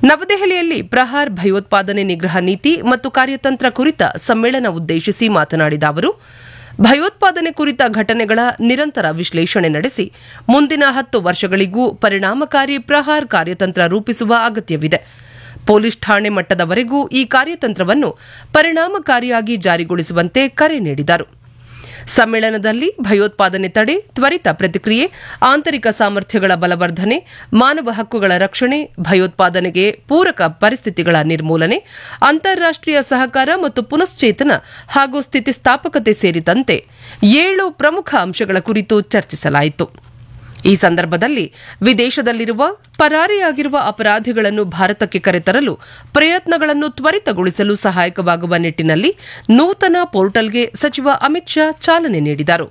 ನವದೆಹಲಿಯಲ್ಲಿ ಪ್ರಹಾರ್ ಭಯೋತ್ಪಾದನೆ ನಿಗ್ರಹ ನೀತಿ ಮತ್ತು ಕಾರ್ಯತಂತ್ರ ಕುರಿತ ಸಮ್ಮೇಳನ ಉದ್ದೇಶಿಸಿ ಮಾತನಾಡಿದ ಅವರು ಭಯೋತ್ಪಾದನೆ ಕುರಿತ ಘಟನೆಗಳ ನಿರಂತರ ವಿಶ್ಲೇಷಣೆ ನಡೆಸಿ ಮುಂದಿನ ಹತ್ತು ವರ್ಷಗಳಿಗೂ ಪರಿಣಾಮಕಾರಿ ಪ್ರಹಾರ್ ಕಾರ್ಯತಂತ್ರ ರೂಪಿಸುವ ಅಗತ್ಯವಿದೆ ಪೊಲೀಸ್ ಠಾಣೆ ಮಟ್ಟದವರೆಗೂ ಈ ಕಾರ್ಯತಂತ್ರವನ್ನು ಪರಿಣಾಮಕಾರಿಯಾಗಿ ಜಾರಿಗೊಳಿಸುವಂತೆ ಕರೆ ನೀಡಿದರು ಸಮ್ಮೇಳನದಲ್ಲಿ ಭಯೋತ್ಪಾದನೆ ತಡೆ ತ್ವರಿತ ಪ್ರತಿಕ್ರಿಯೆ ಆಂತರಿಕ ಸಾಮರ್ಥ್ಯಗಳ ಬಲವರ್ಧನೆ ಮಾನವ ಹಕ್ಕುಗಳ ರಕ್ಷಣೆ ಭಯೋತ್ಪಾದನೆಗೆ ಪೂರಕ ಪರಿಸ್ಥಿತಿಗಳ ನಿರ್ಮೂಲನೆ ಅಂತಾರಾಷ್ಟೀಯ ಸಹಕಾರ ಮತ್ತು ಪುನಶ್ಚೇತನ ಹಾಗೂ ಸ್ಥಿತಿಸ್ಥಾಪಕತೆ ಸೇರಿದಂತೆ ಏಳು ಪ್ರಮುಖ ಅಂಶಗಳ ಕುರಿತು ಚರ್ಚಿಸಲಾಯಿತು ಈ ಸಂದರ್ಭದಲ್ಲಿ ವಿದೇಶದಲ್ಲಿರುವ ಪರಾರಿಯಾಗಿರುವ ಅಪರಾಧಿಗಳನ್ನು ಭಾರತಕ್ಕೆ ಕರೆತರಲು ಪ್ರಯತ್ನಗಳನ್ನು ತ್ವರಿತಗೊಳಿಸಲು ಸಹಾಯಕವಾಗುವ ನಿಟ್ಟಿನಲ್ಲಿ ನೂತನ ಪೋರ್ಟಲ್ಗೆ ಸಚಿವ ಅಮಿತ್ ಶಾ ಚಾಲನೆ ನೀಡಿದರು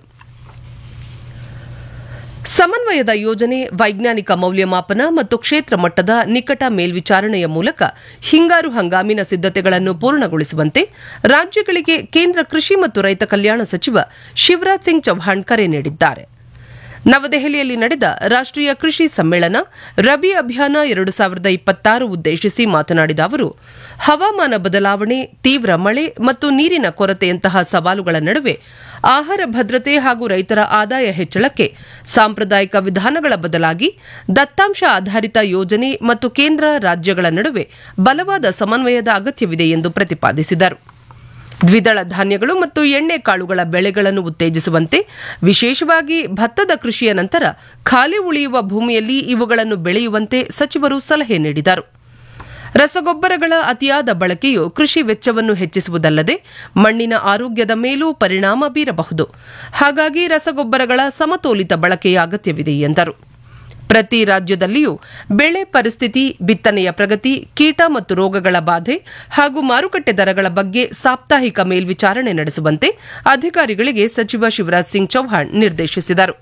ಸಮನ್ವಯದ ಯೋಜನೆ ವೈಜ್ಞಾನಿಕ ಮೌಲ್ಯಮಾಪನ ಮತ್ತು ಕ್ಷೇತ್ರ ಮಟ್ಟದ ನಿಕಟ ಮೇಲ್ವಿಚಾರಣೆಯ ಮೂಲಕ ಹಿಂಗಾರು ಹಂಗಾಮಿನ ಸಿದ್ದತೆಗಳನ್ನು ಪೂರ್ಣಗೊಳಿಸುವಂತೆ ರಾಜ್ಯಗಳಿಗೆ ಕೇಂದ್ರ ಕೃಷಿ ಮತ್ತು ರೈತ ಕಲ್ಯಾಣ ಸಚಿವ ಶಿವರಾಜ್ ಸಿಂಗ್ ಚೌಹಾಣ್ ಕರೆ ನೀಡಿದ್ದಾರೆ ನವದೆಹಲಿಯಲ್ಲಿ ನಡೆದ ರಾಷ್ಟೀಯ ಕೃಷಿ ಸಮ್ಮೇಳನ ರಬಿ ಅಭಿಯಾನ ಎರಡು ಸಾವಿರದ ಇಪ್ಪತ್ತಾರು ಉದ್ದೇಶಿಸಿ ಮಾತನಾಡಿದ ಅವರು ಹವಾಮಾನ ಬದಲಾವಣೆ ತೀವ್ರ ಮಳೆ ಮತ್ತು ನೀರಿನ ಕೊರತೆಯಂತಹ ಸವಾಲುಗಳ ನಡುವೆ ಆಹಾರ ಭದ್ರತೆ ಹಾಗೂ ರೈತರ ಆದಾಯ ಹೆಚ್ಚಳಕ್ಕೆ ಸಾಂಪ್ರದಾಯಿಕ ವಿಧಾನಗಳ ಬದಲಾಗಿ ದತ್ತಾಂಶ ಆಧಾರಿತ ಯೋಜನೆ ಮತ್ತು ಕೇಂದ್ರ ರಾಜ್ಯಗಳ ನಡುವೆ ಬಲವಾದ ಸಮನ್ವಯದ ಅಗತ್ಯವಿದೆ ಎಂದು ಪ್ರತಿಪಾದಿಸಿದರು ದ್ವಿದಳ ಧಾನ್ಯಗಳು ಮತ್ತು ಎಣ್ಣೆ ಕಾಳುಗಳ ಬೆಳೆಗಳನ್ನು ಉತ್ತೇಜಿಸುವಂತೆ ವಿಶೇಷವಾಗಿ ಭತ್ತದ ಕೃಷಿಯ ನಂತರ ಖಾಲಿ ಉಳಿಯುವ ಭೂಮಿಯಲ್ಲಿ ಇವುಗಳನ್ನು ಬೆಳೆಯುವಂತೆ ಸಚಿವರು ಸಲಹೆ ನೀಡಿದರು ರಸಗೊಬ್ಬರಗಳ ಅತಿಯಾದ ಬಳಕೆಯು ಕೃಷಿ ವೆಚ್ಚವನ್ನು ಹೆಚ್ಚಿಸುವುದಲ್ಲದೆ ಮಣ್ಣಿನ ಆರೋಗ್ಯದ ಮೇಲೂ ಪರಿಣಾಮ ಬೀರಬಹುದು ಹಾಗಾಗಿ ರಸಗೊಬ್ಬರಗಳ ಸಮತೋಲಿತ ಬಳಕೆಯ ಅಗತ್ಯವಿದೆ ಎಂದರು ಪ್ರತಿ ರಾಜ್ಯದಲ್ಲಿಯೂ ಬೆಳೆ ಪರಿಸ್ಥಿತಿ ಬಿತ್ತನೆಯ ಪ್ರಗತಿ ಕೀಟ ಮತ್ತು ರೋಗಗಳ ಬಾಧೆ ಹಾಗೂ ಮಾರುಕಟ್ಟೆ ದರಗಳ ಬಗ್ಗೆ ಸಾಪ್ತಾಹಿಕ ಮೇಲ್ವಿಚಾರಣೆ ನಡೆಸುವಂತೆ ಅಧಿಕಾರಿಗಳಿಗೆ ಸಚಿವ ಶಿವರಾಜ್ ಸಿಂಗ್ ಚೌಹಾಣ್ ನಿರ್ದೇಶಿಸಿದರು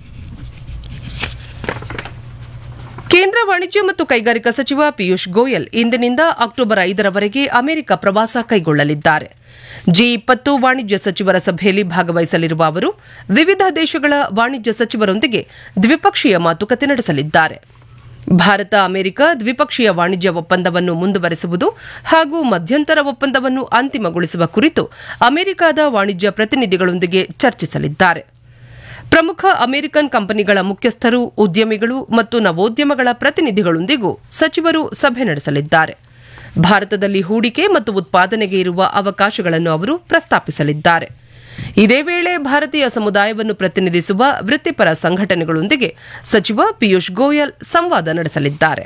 ಕೇಂದ್ರ ವಾಣಿಜ್ಯ ಮತ್ತು ಕೈಗಾರಿಕಾ ಸಚಿವ ಪಿಯೂಷ್ ಗೋಯಲ್ ಇಂದಿನಿಂದ ಅಕ್ಟೋಬರ್ ಐದರವರೆಗೆ ಅಮೆರಿಕ ಪ್ರವಾಸ ಕೈಗೊಳ್ಳಲಿದ್ದಾರೆ ಜಿ ಇಪ್ಪತ್ತು ವಾಣಿಜ್ಯ ಸಚಿವರ ಸಭೆಯಲ್ಲಿ ಭಾಗವಹಿಸಲಿರುವ ಅವರು ವಿವಿಧ ದೇಶಗಳ ವಾಣಿಜ್ಯ ಸಚಿವರೊಂದಿಗೆ ದ್ವಿಪಕ್ಷೀಯ ಮಾತುಕತೆ ನಡೆಸಲಿದ್ದಾರೆ ಭಾರತ ಅಮೆರಿಕ ದ್ವಿಪಕ್ಷೀಯ ವಾಣಿಜ್ಯ ಒಪ್ಪಂದವನ್ನು ಮುಂದುವರೆಸುವುದು ಹಾಗೂ ಮಧ್ಯಂತರ ಒಪ್ಪಂದವನ್ನು ಅಂತಿಮಗೊಳಿಸುವ ಕುರಿತು ಅಮೆರಿಕದ ವಾಣಿಜ್ಯ ಪ್ರತಿನಿಧಿಗಳೊಂದಿಗೆ ಚರ್ಚಿಸಲಿದ್ದಾರೆ ಪ್ರಮುಖ ಅಮೆರಿಕನ್ ಕಂಪನಿಗಳ ಮುಖ್ಯಸ್ಥರು ಉದ್ಯಮಿಗಳು ಮತ್ತು ನವೋದ್ಯಮಗಳ ಪ್ರತಿನಿಧಿಗಳೊಂದಿಗೂ ಸಚಿವರು ಸಭೆ ನಡೆಸಲಿದ್ದಾರೆ ಭಾರತದಲ್ಲಿ ಹೂಡಿಕೆ ಮತ್ತು ಉತ್ಪಾದನೆಗೆ ಇರುವ ಅವಕಾಶಗಳನ್ನು ಅವರು ಪ್ರಸ್ತಾಪಿಸಲಿದ್ದಾರೆ ಇದೇ ವೇಳೆ ಭಾರತೀಯ ಸಮುದಾಯವನ್ನು ಪ್ರತಿನಿಧಿಸುವ ವೃತ್ತಿಪರ ಸಂಘಟನೆಗಳೊಂದಿಗೆ ಸಚಿವ ಪಿಯೂಷ್ ಗೋಯಲ್ ಸಂವಾದ ನಡೆಸಲಿದ್ದಾರೆ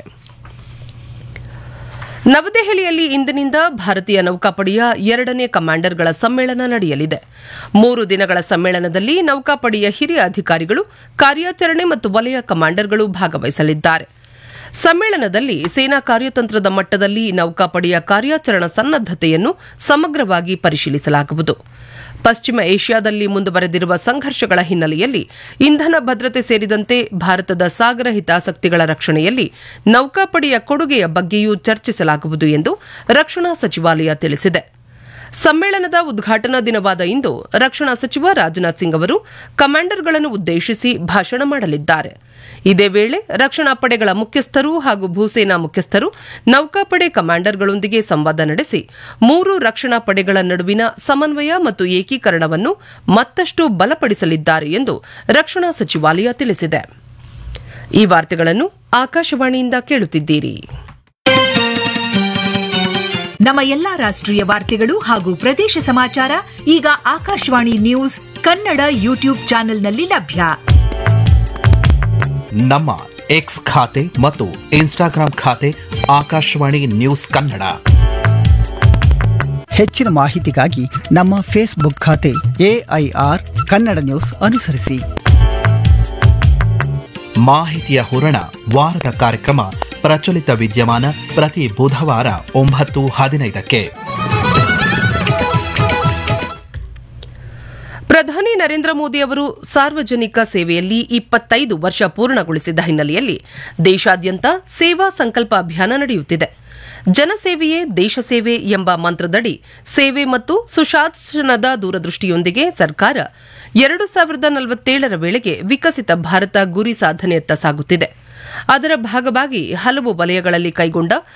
ನವದೆಹಲಿಯಲ್ಲಿ ಇಂದಿನಿಂದ ಭಾರತೀಯ ನೌಕಾಪಡೆಯ ಎರಡನೇ ಕಮಾಂಡರ್ಗಳ ಸಮ್ಮೇಳನ ನಡೆಯಲಿದೆ ಮೂರು ದಿನಗಳ ಸಮ್ಮೇಳನದಲ್ಲಿ ನೌಕಾಪಡೆಯ ಹಿರಿಯ ಅಧಿಕಾರಿಗಳು ಕಾರ್ಯಾಚರಣೆ ಮತ್ತು ವಲಯ ಕಮಾಂಡರ್ಗಳು ಭಾಗವಹಿಸಲಿದ್ದಾರೆ ಸಮ್ಮೇಳನದಲ್ಲಿ ಸೇನಾ ಕಾರ್ಯತಂತ್ರದ ಮಟ್ಟದಲ್ಲಿ ನೌಕಾಪಡೆಯ ಕಾರ್ಯಾಚರಣಾ ಸನ್ನದ್ದತೆಯನ್ನು ಸಮಗ್ರವಾಗಿ ಪರಿಶೀಲಿಸಲಾಗುವುದು ಪಶ್ಚಿಮ ಏಷ್ಯಾದಲ್ಲಿ ಮುಂದುವರೆದಿರುವ ಸಂಘರ್ಷಗಳ ಹಿನ್ನೆಲೆಯಲ್ಲಿ ಇಂಧನ ಭದ್ರತೆ ಸೇರಿದಂತೆ ಭಾರತದ ಸಾಗರ ಹಿತಾಸಕ್ತಿಗಳ ರಕ್ಷಣೆಯಲ್ಲಿ ನೌಕಾಪಡೆಯ ಕೊಡುಗೆಯ ಬಗ್ಗೆಯೂ ಚರ್ಚಿಸಲಾಗುವುದು ಎಂದು ರಕ್ಷಣಾ ಸಚಿವಾಲಯ ತಿಳಿಸಿದೆ ಸಮ್ಮೇಳನದ ಉದ್ಘಾಟನಾ ದಿನವಾದ ಇಂದು ರಕ್ಷಣಾ ಸಚಿವ ರಾಜನಾಥ್ ಸಿಂಗ್ ಅವರು ಕಮಾಂಡರ್ಗಳನ್ನು ಉದ್ದೇಶಿಸಿ ಭಾಷಣ ಮಾಡಲಿದ್ದಾರೆ ಇದೇ ವೇಳೆ ರಕ್ಷಣಾ ಪಡೆಗಳ ಮುಖ್ಯಸ್ಥರು ಹಾಗೂ ಭೂಸೇನಾ ಮುಖ್ಯಸ್ಥರು ನೌಕಾಪಡೆ ಕಮಾಂಡರ್ಗಳೊಂದಿಗೆ ಸಂವಾದ ನಡೆಸಿ ಮೂರು ರಕ್ಷಣಾ ಪಡೆಗಳ ನಡುವಿನ ಸಮನ್ವಯ ಮತ್ತು ಏಕೀಕರಣವನ್ನು ಮತ್ತಷ್ಟು ಬಲಪಡಿಸಲಿದ್ದಾರೆ ಎಂದು ರಕ್ಷಣಾ ಸಚಿವಾಲಯ ತಿಳಿಸಿದೆ ಈ ವಾರ್ತೆಗಳನ್ನು ಆಕಾಶವಾಣಿಯಿಂದ ಕೇಳುತ್ತಿದ್ದೀರಿ ನಮ್ಮ ಎಲ್ಲಾ ರಾಷ್ಟ್ರೀಯ ವಾರ್ತೆಗಳು ಹಾಗೂ ಪ್ರದೇಶ ಸಮಾಚಾರ ಈಗ ಆಕಾಶವಾಣಿ ನ್ಯೂಸ್ ಕನ್ನಡ ಯೂಟ್ಯೂಬ್ ಚಾನೆಲ್ನಲ್ಲಿ ಲಭ್ಯ ನಮ್ಮ ಎಕ್ಸ್ ಖಾತೆ ಮತ್ತು ಇನ್ಸ್ಟಾಗ್ರಾಂ ಖಾತೆ ಆಕಾಶವಾಣಿ ನ್ಯೂಸ್ ಕನ್ನಡ ಹೆಚ್ಚಿನ ಮಾಹಿತಿಗಾಗಿ ನಮ್ಮ ಫೇಸ್ಬುಕ್ ಖಾತೆ ಎಐಆರ್ ಕನ್ನಡ ನ್ಯೂಸ್ ಅನುಸರಿಸಿ ಮಾಹಿತಿಯ ಹೂರಣ ವಾರದ ಕಾರ್ಯಕ್ರಮ ಪ್ರಚಲಿತ ವಿದ್ಯಮಾನ ಪ್ರತಿ ಬುಧವಾರ ಒಂಬತ್ತು ಹದಿನೈದಕ್ಕೆ ಪ್ರಧಾನಿ ನರೇಂದ್ರ ಮೋದಿ ಅವರು ಸಾರ್ವಜನಿಕ ಸೇವೆಯಲ್ಲಿ ಇಪ್ಪತ್ತೈದು ವರ್ಷ ಪೂರ್ಣಗೊಳಿಸಿದ ಹಿನ್ನೆಲೆಯಲ್ಲಿ ದೇಶಾದ್ಯಂತ ಸೇವಾ ಸಂಕಲ್ಪ ಅಭಿಯಾನ ನಡೆಯುತ್ತಿದೆ ಜನಸೇವೆಯೇ ದೇಶ ಸೇವೆ ಎಂಬ ಮಂತ್ರದಡಿ ಸೇವೆ ಮತ್ತು ಸುಶಾಸನದ ದೂರದೃಷ್ಟಿಯೊಂದಿಗೆ ಸರ್ಕಾರ ಎರಡು ಸಾವಿರದ ನಲವತ್ತೇಳರ ವೇಳೆಗೆ ವಿಕಸಿತ ಭಾರತ ಗುರಿ ಸಾಧನೆಯತ್ತ ಸಾಗುತ್ತಿದೆ ಅದರ ಭಾಗವಾಗಿ ಹಲವು ವಲಯಗಳಲ್ಲಿ ಕೈಗೊಂಡ